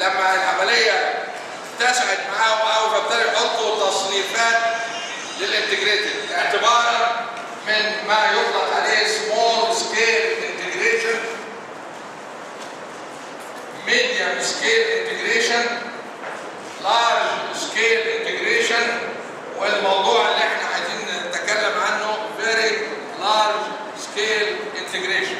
لما العمليه اتسعت معاهم قوي فابتدوا يحطوا تصنيفات للانتجريتد اعتبارا من ما يطلق عليه سمول سكيل انتجريشن ميديوم سكيل انتجريشن لارج سكيل انتجريشن والموضوع اللي احنا عايزين نتكلم عنه very large scale integration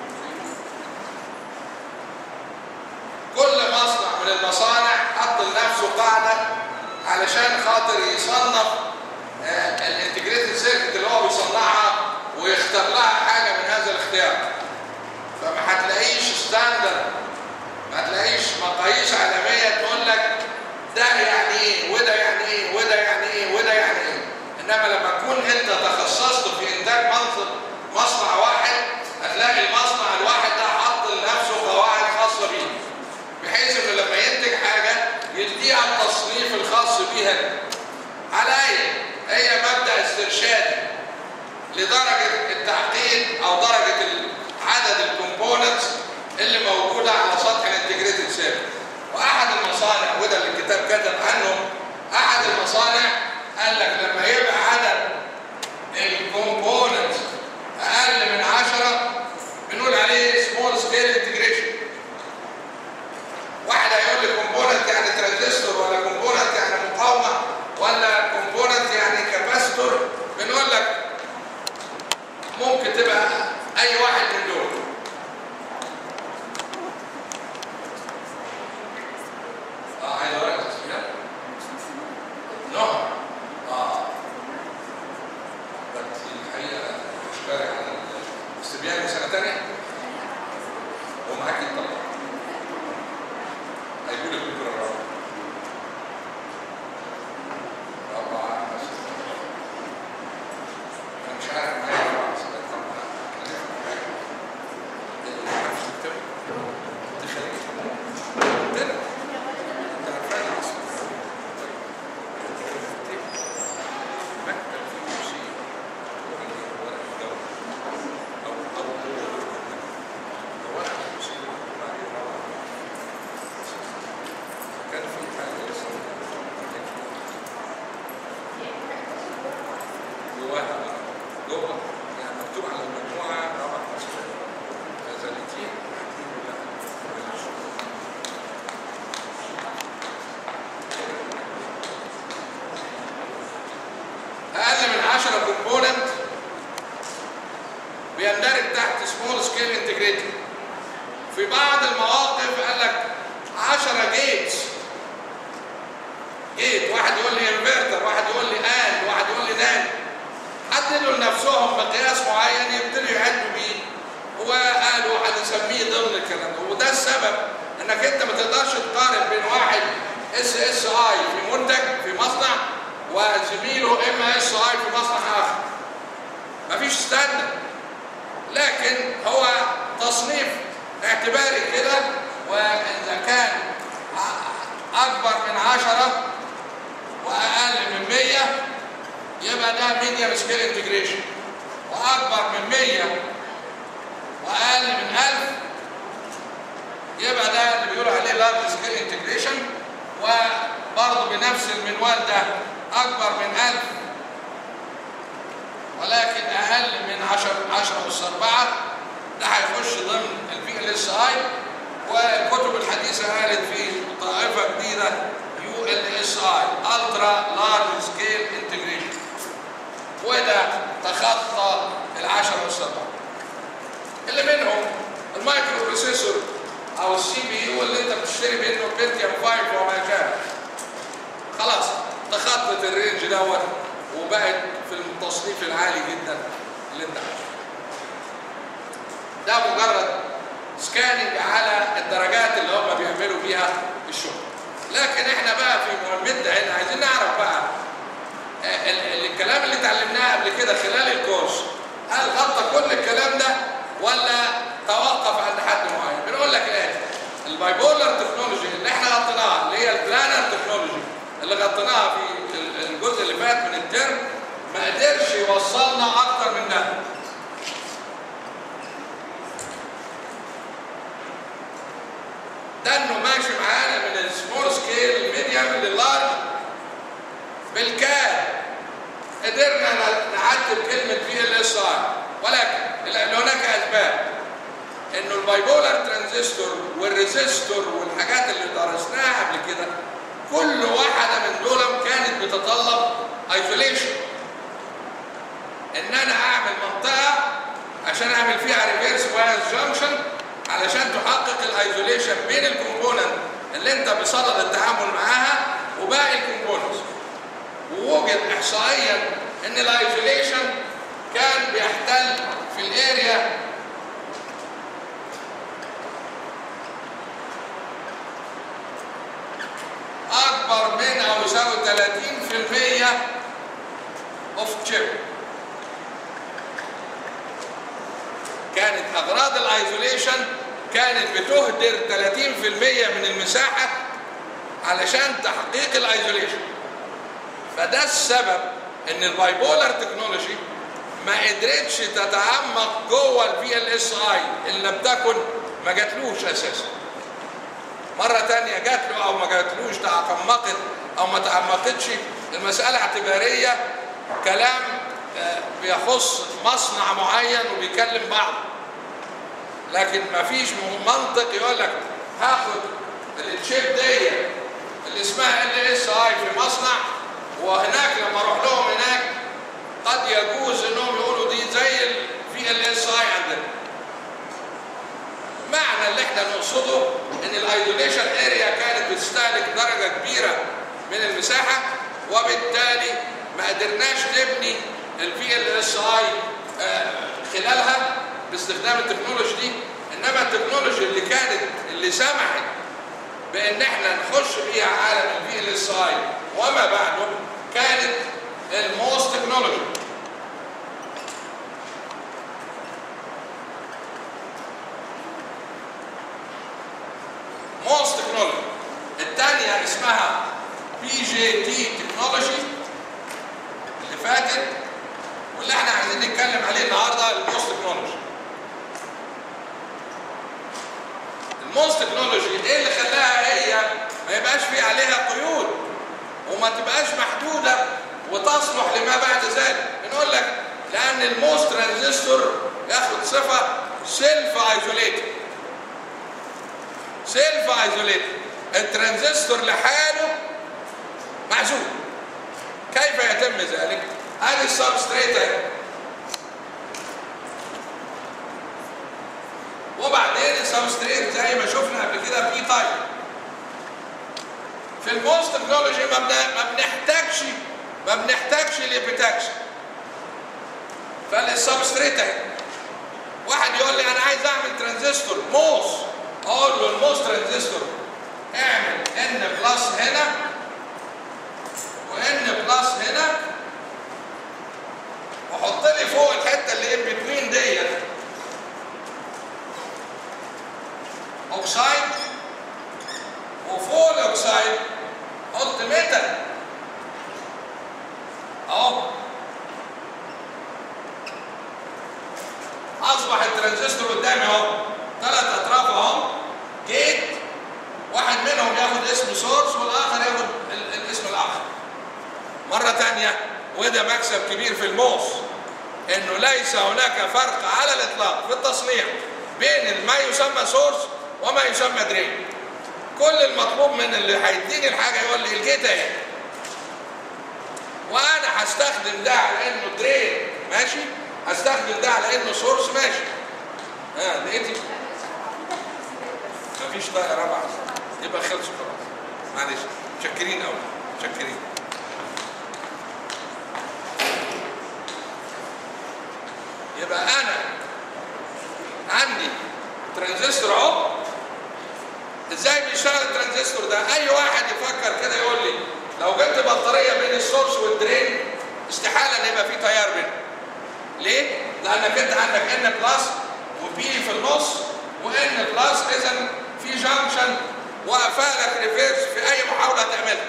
كل مصنع من المصانع حط لنفسه قاعده علشان خاطر يصنف الانتجريتد سيركت اللي هو بيصنعها ويختار لها حاجه من هذا الاختيار فما هتلاقيش ستاندرد ما هتلاقيش مقاييس عالميه تقول لك ده يعني ايه وده يعني ايه وده يعني ايه وده يعني ايه انما لما تكون انت تخصصت في انتاج منصب مصنع واحد هتلاقي المصنع الواحد ده حط لنفسه قواعد خاصه بيه بحيث انه لما ينتج حاجه يديها التصنيف الخاص بيها على ايه هي مبدا استرشادي لدرجه التعقيد او درجه عدد الكومبوننتس اللي موجوده على سطح الانتجريتد سيركت واحد المصانع وده اللي الكتاب كتب عنه احد المصانع قال لك لما يبقى عدد الكومبوننتس اقل من 10 بنقول عليه سمول سكيل انتجريشن واحد هيقول لي كومبوننت يعني ترانزستور ولا كومبوننت يعني مقاومه ولا كومبوننت يعني كاباستور بنقول لك ممكن تبقى اي واحد من دول اه عايز ورقه تسجيلات نوع اه بس الحقيقه مش فارق عن الاستبيان سنه ثانيه ومعاك الطلبه هيقول لك بكره الرابع أربعة أنا مش عارف معايا أربعة بس طبعا مش تكتب تخليك تكتب أنت عارفين أصلا مكتب في كرسي ورق الدولة أو أو ورق الكرسي وبعدين روح كان في حاجة اسمها جواها جوه يعني مكتوب على المجموعة رابع مسؤول غزالتين أقل من 10 كومبوننت بيندرج تحت سمول سكيل انتجريتد في بعض المواقف قال لك 10 جيتس جيت واحد يقول لي انفرتر واحد يقول لي ان واحد يقول لي نان حددوا لنفسهم مقياس معين يبتدوا يعدوا بيه وقالوا هنسميه ضمن الكلام ده وده السبب انك انت ما تقدرش تقارن بين واحد اس اس اي في منتج في مصنع وزميله ام اس اي في مصنع اخر مفيش ستاندرد لكن هو تصنيف اعتباري كده واذا كان اكبر من عشرة واقل من 100 يبقى ده ميديم سكيل انتجريشن واكبر من 100 واقل من 1000 يبقى ده اللي بيقولوا عليه لارج سكيل انتجريشن وبرضه بنفس المنوال ده اكبر من 1000 ولكن اقل من 10 10 اس 4 ده هيخش ضمن البي ال اس اي والكتب الحديثه قالت في طائفه جديده يو ال اس اي الترا لارج سكيل انتجريشن وده تخطى ال 10 اس 4 اللي منهم المايكرو بروسيسور او السي بي يو اللي انت بتشتري منه بنتيوم 5 وما شابه خلاص تخطت الرينج دوت وبقت في التصنيف العالي جدا اللي انت عايزه ده مجرد سكاننج على الدرجات اللي هم بيعملوا بيها الشغل لكن احنا بقى في مهمتنا هنا عايزين نعرف بقى ال- ال- الكلام اللي اتعلمناه قبل كده خلال الكورس هل غطى كل الكلام ده ولا توقف عند حد معين بنقول لك الان البايبولر تكنولوجي اللي احنا غطيناها اللي هي البلانر تكنولوجي اللي غطيناها في ال- الجزء اللي فات من الترم ما قدرش يوصلنا اكتر من ده ده انه ماشي معانا من السمول سكيل الميديوم لللارج بالكاد قدرنا نعدل كلمه في ال اس اي ولكن لان هناك اسباب انه البايبولار ترانزستور والريزستور والحاجات اللي درسناها قبل كده كل واحده من دول كانت بتتطلب ايزوليشن ان انا اعمل منطقه عشان اعمل فيها ريفيرس بايس جانكشن علشان تحقق الايزوليشن بين الكومبوننت اللي انت بصدد التعامل معاها وباقي الكومبوننتس ووجد احصائيا ان الايزوليشن كان بيحتل في الاريا اكبر من او يساوي 30% اوف تشيب كانت اغراض الايزوليشن كانت بتهدر 30% من المساحه علشان تحقيق الايزوليشن فده السبب ان البايبولار تكنولوجي ما قدرتش تتعمق جوه الفي ال اس اي اللي لم تكن ما جاتلوش اساسا مره تانية جات له او ما جاتلوش تعمقت او ما تعمقتش المساله اعتباريه كلام بيخص مصنع معين وبيكلم بعض لكن ما فيش منطق يقول لك هاخد الشيب دي اللي اسمها ال اس اي في مصنع وهناك لما اروح لهم هناك قد يجوز انهم يقولوا دي زي في ال اس اي عندنا معنى اللي احنا نقصده ان الايزوليشن اريا كانت بتستهلك درجه كبيره من المساحه وبالتالي ما قدرناش نبني الفي ال اس اي خلالها باستخدام التكنولوجي دي انما التكنولوجي اللي كانت اللي سمحت بان احنا نخش بيها عالم الفي ال اس اي وما بعده كانت الموست تكنولوجي موست تكنولوجي الثانيه اسمها بي جي تي تكنولوجي اللي فاتت واللي احنا عايزين نتكلم عليه النهارده الموست تكنولوجي الموست تكنولوجي ايه اللي خلاها هي ما يبقاش في عليها قيود وما تبقاش محدوده وتصلح لما بعد ذلك بنقول لك لان الموست ترانزستور ياخد صفه سيلف ايزوليتد سيلف ايزوليتد الترانزستور لحاله معزول كيف يتم ذلك؟ ادي السبستريت اهي وبعدين السبستريت زي ما شفنا قبل كده في تايب في الموست تكنولوجي ما ما بنحتاجش ما بنحتاجش لبتاكش فالسبستريت اهي واحد يقول لي انا عايز اعمل ترانزستور موس اقول له الموس ترانزستور اعمل ان بلس هنا وان بلس هنا وحط لي فوق الحته اللي ان بتوين ديت اوكسايد وفوق الاوكسايد حط ميتال اهو اصبح الترانزستور قدامي اهو ثلاث اطراف اهو جيت واحد منهم ياخد اسم سورس والاخر ياخد الاسم الاخر مره ثانيه وده مكسب كبير في الموس انه ليس هناك فرق على الاطلاق في التصنيع بين ما يسمى سورس وما يسمى درين كل المطلوب من اللي هيديني الحاجه يقول لي الجيت اهي وانا هستخدم ده على انه درين ماشي هستخدم ده على انه سورس ماشي ها آه لقيتي مفيش طاقه رابعه يبقى خلصوا خلاص معلش متشكرين قوي متشكرين يبقى انا عندي ترانزستور اهو ازاي بيشتغل الترانزستور ده اي واحد يفكر كده يقول لي لو جبت بطاريه بين السورس والدرين استحاله ان يبقى في تيار بينهم ليه لانك انت عندك ان بلس وبي في النص وان بلس اذا في جانكشن وقفالك ريفيرس في اي محاوله تعملها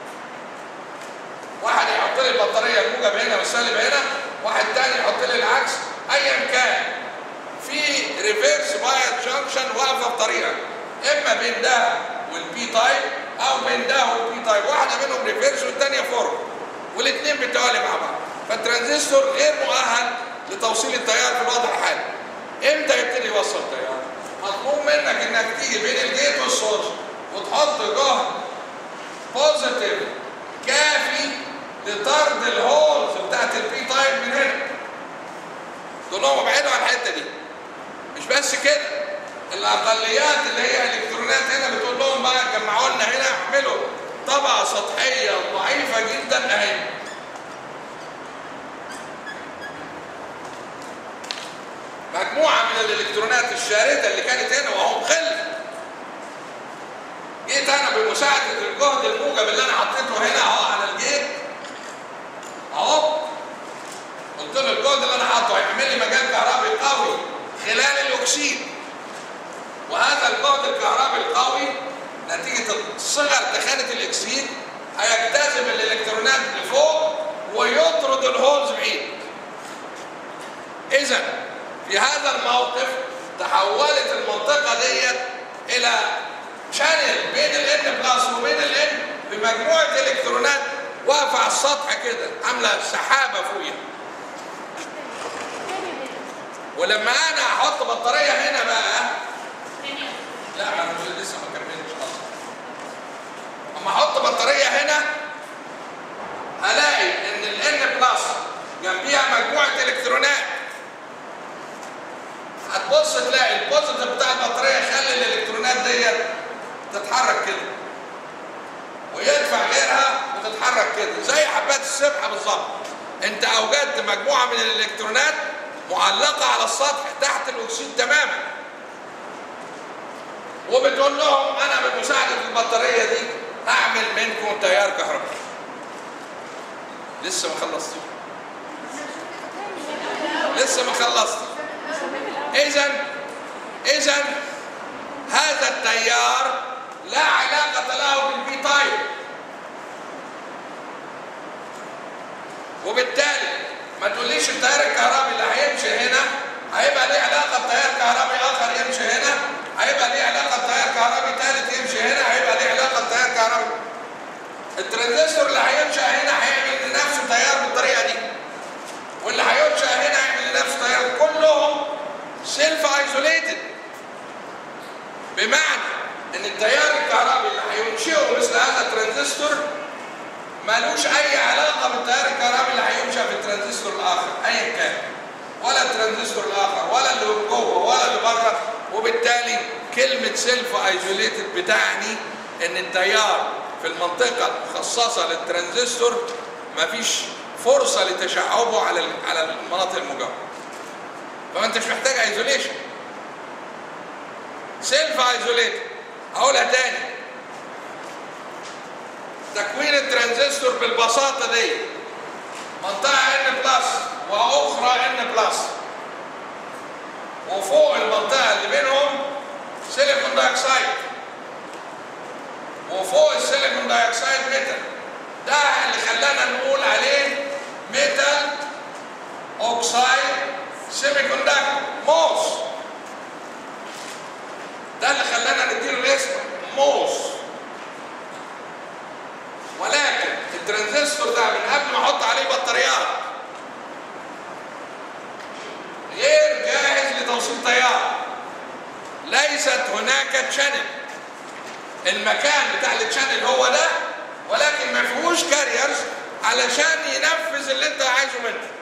واحد يحط لي البطاريه الموجب هنا والسالب هنا واحد تاني يحط لي العكس ايا كان في ريفيرس بايت جانكشن واقفه بطريقه اما بين ده والبي تايب او بين ده والبي تايب واحده منهم ريفيرس والثانيه فورورد والاثنين بالتوالي مع بعض فالترانزستور غير مؤهل لتوصيل التيار في الوضع الحالي امتى يبتدي يوصل تيار مطلوب منك انك تيجي بين الجيت والسورس وتحط جهد بوزيتيف كافي لطرد الهولز بتاعت البي تايب من هنا دول هم ابعدوا عن الحته دي مش بس كده الاقليات اللي هي الكترونات هنا بتقول لهم بقى جمعوا لنا هنا اعملوا طبقه سطحيه ضعيفه جدا اهي مجموعه من الالكترونات الشارده اللي كانت هنا وهم خلف جيت انا بمساعده الجهد الموجب اللي انا حطيته هنا اهو على الجيت اهو قلت له الجهد اللي انا حاطه هيعمل لي مجال كهربي قوي خلال الاكسيد وهذا الجهد الكهربي القوي نتيجه صغر تخانه الاكسيد هيجتذب الالكترونات لفوق ويطرد الهولز بعيد اذا في هذا الموقف تحولت المنطقه ديت الى شانل بين الان بلس وبين الان بمجموعه الكترونات واقفه على السطح كده عامله سحابه فوقيها ولما انا احط بطاريه هنا بقى لا انا مش لسه ما كملتش اصلا اما احط بطاريه هنا هلاقي ان الان بلس جنبيها مجموعه الكترونات هتبص تلاقي البوزيتيف بتاع البطاريه يخلي الالكترونات ديت تتحرك كده ويدفع غيرها وتتحرك كده زي حبات السبحه بالظبط انت اوجدت مجموعه من الالكترونات معلقه على السطح تحت الاكسيد تماما وبتقول لهم انا بمساعده البطاريه دي هعمل منكم تيار كهربائي لسه ما خلصتش لسه ما خلصت اذا اذا هذا التيار لا علاقة له بالبي تايب وبالتالي ما تقوليش التيار الكهربي اللي هيمشي هنا هيبقى ليه علاقة بتيار كهربي آخر يمشي هنا هيبقى ليه علاقة بتيار كهربي ثالث يمشي هنا هيبقى ليه علاقة بتيار كهربي الترانزستور اللي هينشأ هنا هيعمل لنفسه تيار بالطريقة دي واللي هينشأ هنا هيعمل لنفسه تيار كلهم سيلف ايزوليتد بمعنى ان التيار الكهربي اللي هينشئه مثل هذا الترانزستور ملوش اي علاقه بالتيار الكهربي اللي هينشا في الترانزستور الاخر ايا كان ولا الترانزستور الاخر ولا اللي جوه ولا اللي بره وبالتالي كلمه سيلف ايزوليتد بتعني ان التيار في المنطقه المخصصه للترانزستور مفيش فرصه لتشعبه على على المناطق المجاوره فما انت مش محتاج ايزوليشن سيلف ايزوليتد اقولها تاني تكوين الترانزستور بالبساطه دي منطقه ان بلس واخرى ان بلس وفوق المنطقه اللي بينهم سيليكون دايوكسيد وفوق السيليكون دايوكسيد ميتال ده اللي خلانا نقول عليه ميتال اوكسايد سيمي كوندكتور موس ده اللي خلانا نديله الاسم موس ولكن الترانزستور ده من قبل ما احط عليه بطاريات غير جاهز لتوصيل تيار ليست هناك تشانل المكان بتاع التشانل هو ده ولكن ما فيهوش كاريرز علشان ينفذ اللي انت عايزه منه